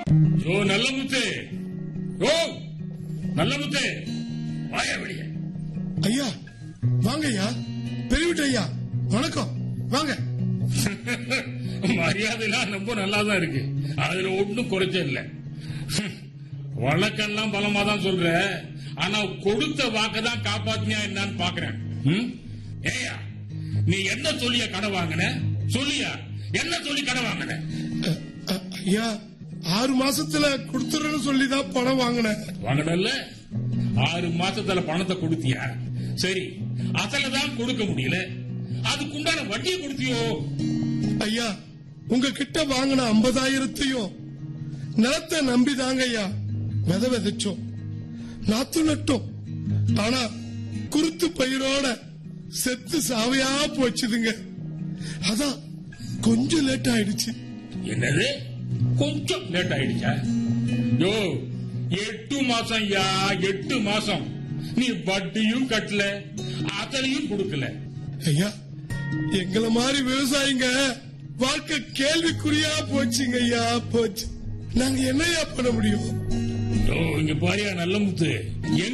ஓ நல்ல முத்து ஓ நல்ல முத்து வாயா வெளிய ஐயா வாங்க ஐயா பெரியவிட்ட ஐயா வணக்கம் வாங்க மரியாதைலாம் ரொம்ப நல்லா தான் இருக்கு அதுல ஒன்றும் குறைச்ச இல்ல வழக்கெல்லாம் பலமா தான் சொல்ற ஆனா கொடுத்த வாக்க தான் காப்பாத்தியா என்னன்னு பாக்குறேன் ம்? ஏய்யா நீ என்ன சொல்லிய கடை வாங்கின சொல்லியா என்ன சொல்லி கடை வாங்கின அ, அ, ஐயா ஆறு மாசத்துல கொடுத்துறேன்னு சொல்லி தான் பணம் வாங்கினேன் வாங்கினல்ல ஆறு மாசத்துல பணத்தை கொடுத்தியா சரி அசல தான் கொடுக்க முடியல அதுக்குண்டான வட்டியை கொடுத்தியோ ஐயா உங்ககிட்ட வாங்கின ஐம்பதாயிரத்தையும் நிலத்தை நம்பிதாங்க ஐயா விதை விதைச்சோம் நாத்து நட்டோம் ஆனா குருத்து பயிரோட செத்து சாவையா போச்சுதுங்க அதான் கொஞ்சம் லேட் ஆயிடுச்சு என்னது கொஞ்சம் லேட் ஆயிடுச்சா யோ எட்டு மாசம் யா எட்டு மாசம் நீ வட்டியும் கட்டல அசலையும் கொடுக்கல ஐயா எங்கள மாதிரி விவசாயிங்க வாழ்க்கை கேள்விக்குறியா போச்சுங்க ஐயா போச்சு நாங்க என்னய்யா பண்ண முடியும் யோ இங்க பாரியா நல்ல முத்து